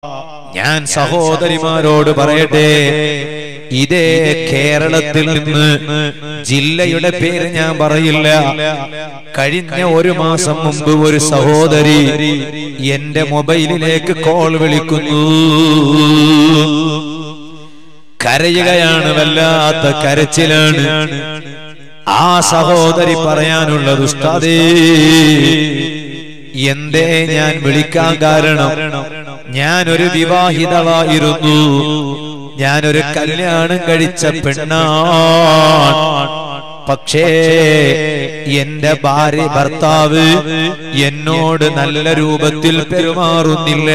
ഞാൻ സഹോദരിമാരോട് പറയട്ടെ ഇതേ കേരളത്തിൽ നിന്ന് ജില്ലയുടെ പേര് ഞാൻ പറയില്ല കഴിഞ്ഞ ഒരു മാസം മുമ്പ് ഒരു സഹോദരി എന്റെ മൊബൈലിലേക്ക് കോൾ വിളിക്കുന്നു കരയുകയാണ് വല്ലാത്ത കരച്ചിലാണ് ആ സഹോദരി പറയാനുള്ളത് ഉസ്താദേ എന്തേ ഞാൻ വിളിക്കാൻ കാരണം ഞാനൊരു വിവാഹിതളായിരുന്നു ഞാനൊരു കല്യാണം കഴിച്ച പെണ്ണാണ് പക്ഷേ എന്റെ ഭാര്യ ഭർത്താവ് എന്നോട് നല്ല രൂപത്തിൽ പെരുമാറുന്നില്ല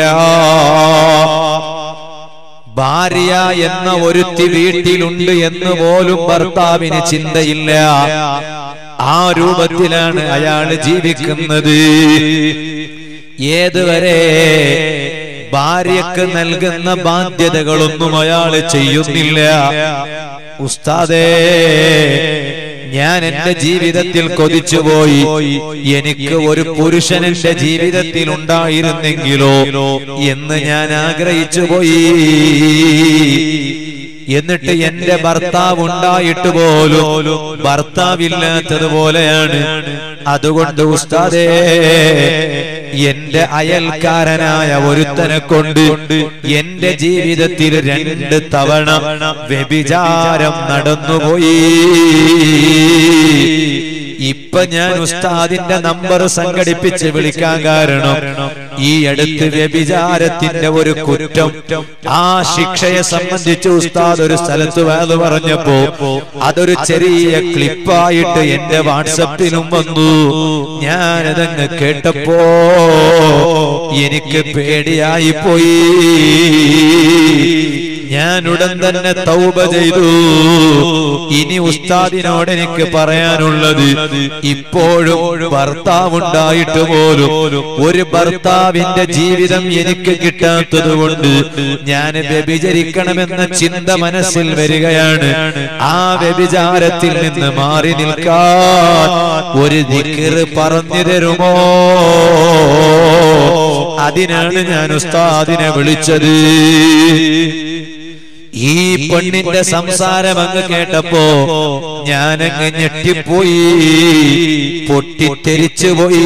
ഭാര്യ എന്ന ഒരുത്തി വീട്ടിലുണ്ട് എന്ന് പോലും ഭർത്താവിന് ചിന്തയില്ല ആ രൂപത്തിലാണ് അയാൾ ജീവിക്കുന്നത് ഏതുവരെ ഭാര്യക്ക് നൽകുന്ന ബാധ്യതകളൊന്നും അയാൾ ചെയ്യുന്നില്ല ഉസ്താദേ ഞാൻ എന്റെ ജീവിതത്തിൽ കൊതിച്ചുപോയി എനിക്ക് ഒരു പുരുഷൻ എന്റെ ജീവിതത്തിൽ ഉണ്ടായിരുന്നെങ്കിലോ എന്ന് ഞാൻ ആഗ്രഹിച്ചു പോയി എന്നിട്ട് എന്റെ ഭർത്താവ് ഉണ്ടായിട്ട് പോലും ഭർത്താവില്ലാത്തതുപോലെയാണ് അതുകൊണ്ട് ഉസ്താദേ എന്റെ അയൽക്കാരനായ ഒരുത്തനെ കൊണ്ട് എന്റെ ജീവിതത്തിൽ രണ്ട് തവണ വ്യഭിചാരം നടന്നുപോയി ഇപ്പൊ ഞാൻ ഉസ്താദിന്റെ നമ്പർ സംഘടിപ്പിച്ച് വിളിക്കാൻ കാരണം ഈ അടുത്ത് വ്യഭിചാരത്തിന്റെ ഒരു കുറ്റം ആ ശിക്ഷയെ സംബന്ധിച്ച് ഉസ്താദ് ഒരു സ്ഥലത്ത് വേദ പറഞ്ഞപ്പോ അതൊരു ചെറിയ ക്ലിപ്പായിട്ട് എന്റെ വാട്സപ്പിലും വന്നു ഞാനതങ്ങ് കേട്ടപ്പോ എനിക്ക് പേടിയായി പോയി ഞാൻ ഉടൻ തന്നെ തൗബ ചെയ്തു ഇനി ഉസ്താദിനോട് എനിക്ക് പറയാനുള്ളത് ഇപ്പോഴും ഭർത്താവുണ്ടായിട്ട് പോലും ഒരു ഭർത്താവിന്റെ ജീവിതം എനിക്ക് കിട്ടാത്തത് കൊണ്ട് ഞാൻ വ്യഭിചരിക്കണമെന്ന ചിന്ത മനസ്സിൽ വരികയാണ് ആ വ്യഭിചാരത്തിൽ നിന്ന് മാറി നിൽക്കാൻ ഒരു ദിക്കറ് പറഞ്ഞു തരുമോ അതിനാണ് ഞാൻ ഉസ്താദിനെ വിളിച്ചത് ഈ പെണ്ണിന്റെ സംസാരം അങ്ങ് കേട്ടപ്പോ ഞാനങ്ങ് ഞെട്ടിപ്പോയി പൊട്ടിത്തെരിച്ചു പോയി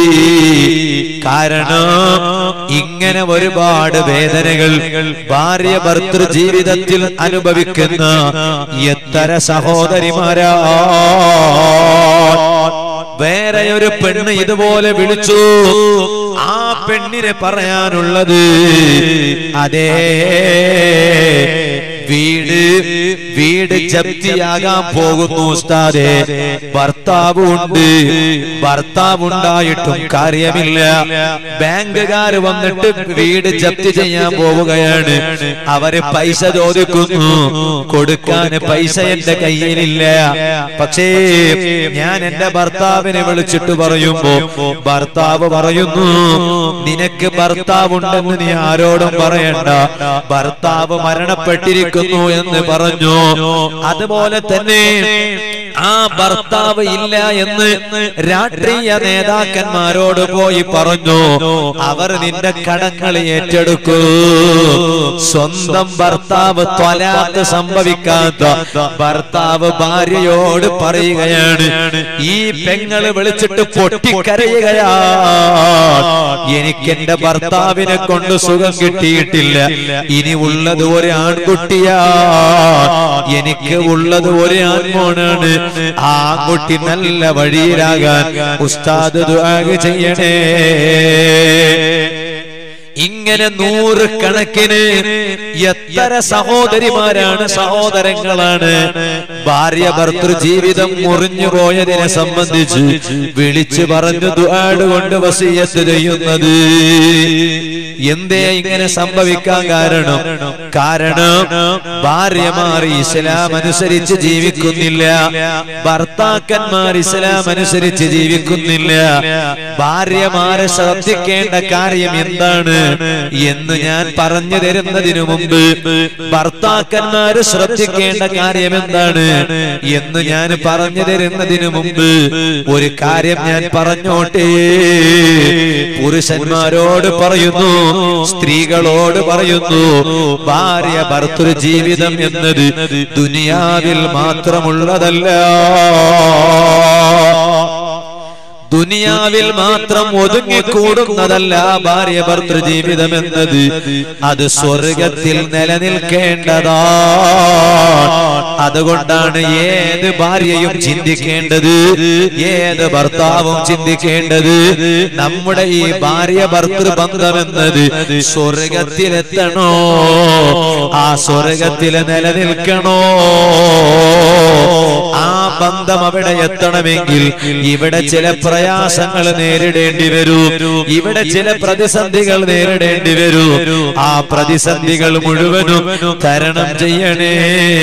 കാരണം ഇങ്ങനെ ഒരുപാട് വേദനകൾ ഭാര്യ ഭർത്തൃ ജീവിതത്തിൽ അനുഭവിക്കുന്ന എത്ര സഹോദരിമാരാ വേറെ ഒരു പെണ്ണ് ഇതുപോലെ വിളിച്ചു ആ പെണ്ണിനെ പറയാനുള്ളത് അതേ വീട് വീട് ജപ്തിയാകാൻ പോകുന്നു ഉസ്താദെ ഭർത്താവ് ഉണ്ട് ഭർത്താവ് ഉണ്ടായിട്ടും കാര്യമില്ല ബാങ്കുകാർ വന്നിട്ട് വീട് ജപ്തി ചെയ്യാൻ പോവുകയാണ് അവര് പൈസ ചോദിക്കുന്നു കൊടുക്കാൻ പൈസ എന്റെ കയ്യിലില്ല പക്ഷേ ഞാൻ എന്റെ ഭർത്താവിനെ വിളിച്ചിട്ട് പറയുമ്പോ ഭർത്താവ് പറയുന്നു നിനക്ക് ഭർത്താവുണ്ടെന്ന് നീ ആരോടും പറയണ്ട ഭർത്താവ് മരണപ്പെട്ടിരിക്കുന്നു എന്ന് പറഞ്ഞു അതുപോലെ തന്നെ ആ ഭർത്താവ് ഇല്ല എന്ന് രാഷ്ട്രീയ നേതാക്കന്മാരോട് പോയി പറഞ്ഞു അവർ നിന്റെ കടങ്ങൾ ഏറ്റെടുക്കൂ സ്വന്തം ഭർത്താവ് ത്വലാത്ത് സംഭവിക്കാത്ത ഭർത്താവ് ഭാര്യയോട് പറയുകയാണ് ഈ പെങ്ങള് വിളിച്ചിട്ട് പൊട്ടിക്കരയുകയാ എനിക്ക് എന്റെ ഭർത്താവിനെ കൊണ്ട് സുഖം കിട്ടിയിട്ടില്ല ഇനി ഉള്ളത് ഒരു ആൺകുട്ടിയാ എനിക്ക് ഉള്ളത് ഒരു ആൺമോനാണ് ആ ആൺകുട്ടി നല്ല വഴിയിലാകാൻ ഉസ്താദ് ദുആ ചെയ്യണേ ഇങ്ങനെ നൂറ് കണക്കിന് എത്ര സഹോദരിമാരാണ് സഹോദരങ്ങളാണ് ഭാര്യ ഭർത്തൃ ജീവിതം മുറിഞ്ഞു പോയതിനെ സംബന്ധിച്ച് വിളിച്ചു പറഞ്ഞു ദുആട് കൊണ്ട് വസീയത്ത് ചെയ്യുന്നത് എന്തേ ഇങ്ങനെ സംഭവിക്കാൻ കാരണം കാരണം ഭാര്യമാർ ഇസ്ലാം അനുസരിച്ച് ജീവിക്കുന്നില്ല ഭർത്താക്കന്മാർ ഇസ്ലാം അനുസരിച്ച് ജീവിക്കുന്നില്ല ഭാര്യമാരെ ശ്രദ്ധിക്കേണ്ട കാര്യം എന്താണ് എന്ന് ഞാൻ പറഞ്ഞു തരുന്നതിനു മുമ്പ് ഭർത്താക്കന്മാര് ശ്രദ്ധിക്കേണ്ട കാര്യം എന്താണ് എന്ന് ഞാൻ പറഞ്ഞു തരുന്നതിനു മുമ്പ് ഒരു കാര്യം ഞാൻ പറഞ്ഞോട്ടെ പുരുഷന്മാരോട് പറയുന്നു സ്ത്രീകളോട് പറയുന്നു ഭാര്യ ഭർത്തൃ ജീവിതം എന്നത് ദുനിയാവിൽ മാത്രമുള്ളതല്ല ദുനിയാവിൽ മാത്രം ഒതുങ്ങിക്കൂടുന്നതല്ല ഭാര്യ ഭർത്തൃ ജീവിതം എന്നത് അത് സ്വർഗത്തിൽ നിലനിൽക്കേണ്ടതാ അതുകൊണ്ടാണ് ഏത് ഭാര്യയും ചിന്തിക്കേണ്ടത് ഏത് ഭർത്താവും ചിന്തിക്കേണ്ടത് നമ്മുടെ ഈ ഭാര്യ ഭർത്തൃ ബന്ധം എന്നത് സ്വർഗത്തിലെത്തണോ ആ സ്വർഗത്തിൽ നിലനിൽക്കണോ ആ ബന്ധം അവിടെ എത്തണമെങ്കിൽ ഇവിടെ ചില പ്രയാസങ്ങൾ നേരിടേണ്ടി വരൂ ഇവിടെ ചില പ്രതിസന്ധികൾ നേരിടേണ്ടി വരൂ ആ പ്രതിസന്ധികൾ മുഴുവനും തരണം ചെയ്യണേ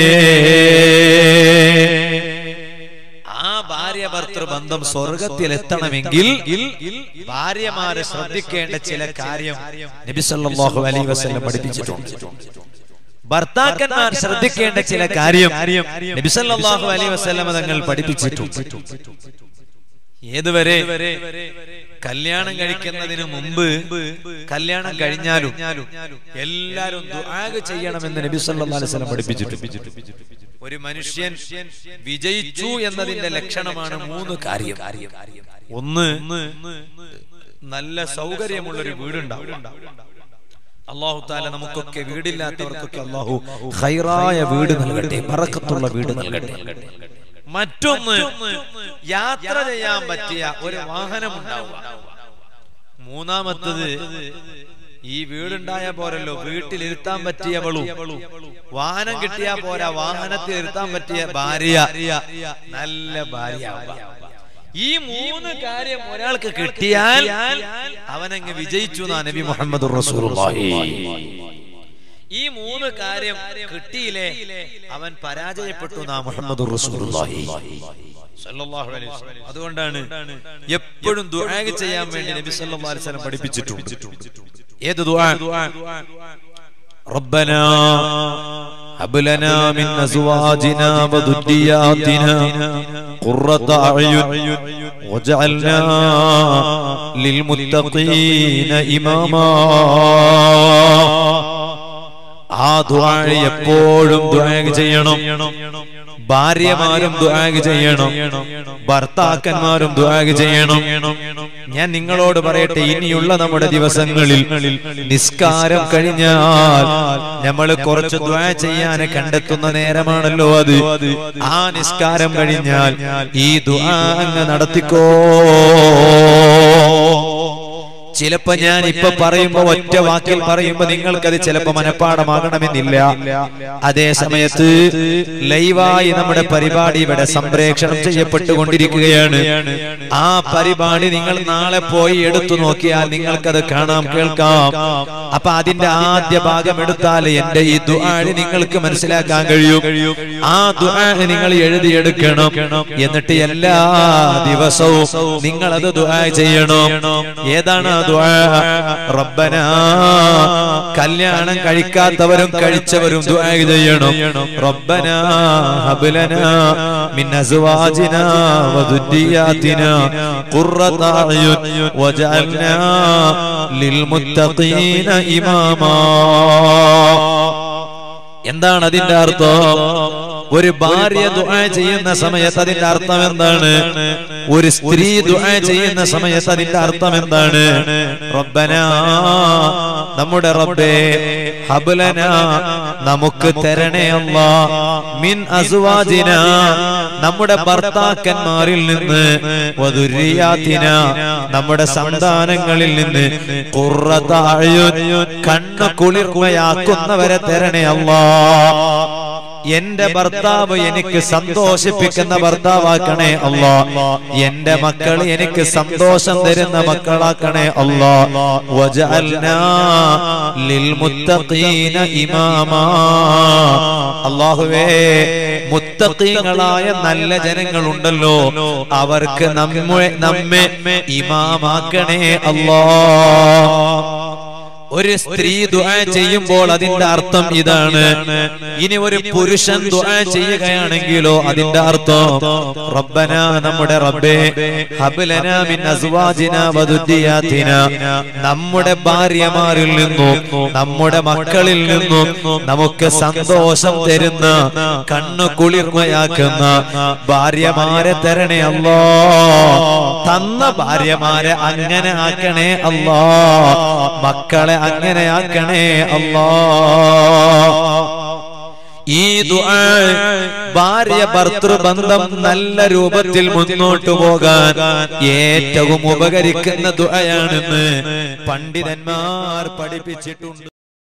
ആ ഭാര്യ ഭർത്തൃ ബന്ധം സ്വർഗത്തിൽ എത്തണമെങ്കിൽ ഭാര്യമാര് ശ്രദ്ധിക്കേണ്ട ചില കാര്യം നബി സല്ലല്ലാഹു അലൈഹി വസല്ലം പഠിപ്പിച്ചിട്ടുണ്ട് ഭർത്താക്കന്മാർ ശ്രദ്ധിക്കേണ്ട ചില കാര്യം നബി സല്ലല്ലാഹു അലൈഹി വസല്ലം തങ്ങൾ പഠിപ്പിച്ചിട്ടുണ്ട് ഏതുവരെ കല്യാണം കഴിക്കുന്നതിന് മുമ്പ് കല്യാണം കഴിഞ്ഞാലും എല്ലാരും ദുആ ചെയ്യണമെന്ന് നബി സല്ലല്ലാഹു അലൈഹി വസല്ലം പഠിപ്പിച്ചിട്ടുണ്ട് ഒരു മനുഷ്യൻ വിജയിച്ചു എന്നതിന്റെ ലക്ഷണമാണ് മൂന്ന് കാര്യം ഒന്ന് നല്ല സൗകര്യമുള്ള ഒരു വീടുണ്ടാവും അള്ളാഹു താല നമുക്കൊക്കെ വീടില്ലാത്തവർക്കൊക്കെ അള്ളാഹു ഹൈറായ വീട് നൽകട്ടെ പറക്കത്തുള്ള വീട് നൽകട്ടെ മറ്റൊന്ന് യാത്ര ചെയ്യാൻ പറ്റിയ ഒരു വാഹനം ഉണ്ടാവുക മൂന്നാമത്തത് ഈ വീടുണ്ടായ പോരല്ലോ വീട്ടിലിരുത്താൻ പറ്റിയവളും വാഹനം കിട്ടിയാ പോരാ വാഹനത്തിൽ ഇരുത്താൻ പറ്റിയ ഭാര്യ നല്ല ഭാര്യ ഈ മൂന്ന് കാര്യം ഒരാൾക്ക് കിട്ടിയാൽ അവനങ്ങ് വിജയിച്ചു എന്നാ നബി മുഹമ്മദ് റസൂലുള്ളാഹി ഈ മൂന്ന് കാര്യം കിട്ടിയില്ലേ അവൻ പരാജയപ്പെട്ടു നാ മുഹമ്മദ് റസൂലുള്ളാഹി സല്ലല്ലാഹു അലൈഹി വസല്ലം. അതുകൊണ്ടാണ് എപ്പോഴും ദുആ ചെയ്യാൻ വേണ്ടി നബി സല്ലല്ലാഹു അലൈഹി വസല്ലം പഠിപ്പിച്ചിട്ടുണ്ട് ഏത് ദുആ ربنا هب لنا من ازواجنا وذرياتنا قرة اعين واجعلنا للمتقين اماما ആ ദുആ എപ്പോഴും ദുആ ചെയ്യണം ഭാര്യമാരും ദുആ ചെയ്യണം ഭർത്താക്കന്മാരും ദുആ ചെയ്യണം ഞാൻ നിങ്ങളോട് പറയട്ടെ ഇനിയുള്ള നമ്മുടെ ദിവസങ്ങളിൽ നിസ്കാരം കഴിഞ്ഞാൽ നമ്മൾ കുറച്ച് ദുആ ചെയ്യാൻ കണ്ടെത്തുന്ന നേരമാണല്ലോ അത് ആ നിസ്കാരം കഴിഞ്ഞാൽ ഈ ദുആ അങ്ങ് നടത്തിക്കോ ചിലപ്പോ ഞാൻ ഇപ്പൊ പറയുമ്പോ ഒറ്റ വാക്കിൽ പറയുമ്പോ നിങ്ങൾക്കത് ചിലപ്പോ മനഃപ്പാടമാകണമെന്നില്ല അതേ സമയത്ത് ലൈവായി നമ്മുടെ പരിപാടി ഇവിടെ സംപ്രേഷണം ചെയ്യപ്പെട്ടുകൊണ്ടിരിക്കുകയാണ് ആ പരിപാടി നിങ്ങൾ നാളെ പോയി എടുത്തു നോക്കിയാൽ നിങ്ങൾക്കത് കാണാം കേൾക്കാം അപ്പൊ അതിന്റെ ആദ്യ ഭാഗം എടുത്താൽ എന്റെ ഈ ദുആഴി നിങ്ങൾക്ക് മനസ്സിലാക്കാൻ കഴിയും ആ ദുആഴി നിങ്ങൾ എഴുതിയെടുക്കണം എന്നിട്ട് എല്ലാ ദിവസവും നിങ്ങൾ അത് ദുആ ചെയ്യണം ഏതാണ് ആ ദുആ റബ്ബന കല്യാണം കഴിക്കാത്തവരും കഴിച്ചവരും ദുആ ചെയ്യണം റബ്ബന ഹബ്ലന മിൻ അസ്വാജിന വദുരിയാതിന ഖുർറത അയുൻ വജഅൽനാ ലിൽമുത്തഖീന ഇമാമാ എന്താണ് അതിന്റെ അർത്ഥം ഒരു ഭാര്യ ദുആ ചെയ്യുന്ന സമയത്ത് അതിന്റെ അർത്ഥം എന്താണ് ഒരു സ്ത്രീ ദുആ ചെയ്യുന്ന സമയത്ത് അതിന്റെ അർത്ഥം എന്താണ് റബ്ബന നമ്മുടെ റബ്ബേ ഹബ്ലന നമുക്ക് തരണേ അല്ലാ മിൻ അസ്വാജിന നമ്മുടെ ഭർത്താക്കന്മാരിൽ നിന്ന് വധുരിയാത്തിന നമ്മുടെ സന്താനങ്ങളിൽ നിന്ന് ഖുർറത അയുൻ കണ്ണ് കുളിർമയാക്കുന്നവരെ തരണേ അല്ലാ എന്റെ ഭർത്താവ് എനിക്ക് സന്തോഷിപ്പിക്കുന്ന ഭർത്താവാക്കണേ അല്ലാ എന്റെ മക്കൾ എനിക്ക് സന്തോഷം തരുന്ന മക്കളാക്കണേ അല്ലാ വജഅൽനാ ലിൽമുത്തഖീന ഇമാമാ അല്ലാഹുവേ മുത്തഖീങ്ങളായ നല്ല ജനങ്ങളുണ്ടല്ലോ അവർക്ക് നമ്മെ നമ്മെ ഇമാമാക്കണേ അല്ലാ ഒരു സ്ത്രീ ദുആ ചെയ്യുമ്പോൾ അതിന്റെ അർത്ഥം ഇതാണ് ഇനി ഒരു പുരുഷൻ ദുആ ചെയ്യുകയാണെങ്കിലോ അതിന്റെ അർത്ഥം റബ്ബന നമ്മുടെ റബ്ബേ ഹബ്ലന മിൻ അസ്വാജിന വദുദ്ദിയാതിന നമ്മുടെ ഭാര്യമാരിൽ നിന്നും നമ്മുടെ മക്കളിൽ നിന്നും നമുക്ക് സന്തോഷം തരുന്ന കണ്ണു കുളിർമയാക്കുന്ന ഭാര്യമാരെ തരണേ അല്ലോ തന്ന ഭാര്യമാരെ അങ്ങനെ ആക്കണേ അല്ലോ മക്കളെ അങ്ങനെ ആക്കണേ അല്ലോ ഈ ദുആ ഭാര്യ ഭർത്തൃബന്ധം നല്ല രൂപത്തിൽ മുന്നോട്ടു പോകാൻ ഏറ്റവും ഉപകരിക്കുന്ന ദുആയാണെന്ന് പണ്ഡിതന്മാർ പഠിപ്പിച്ചിട്ടുണ്ട്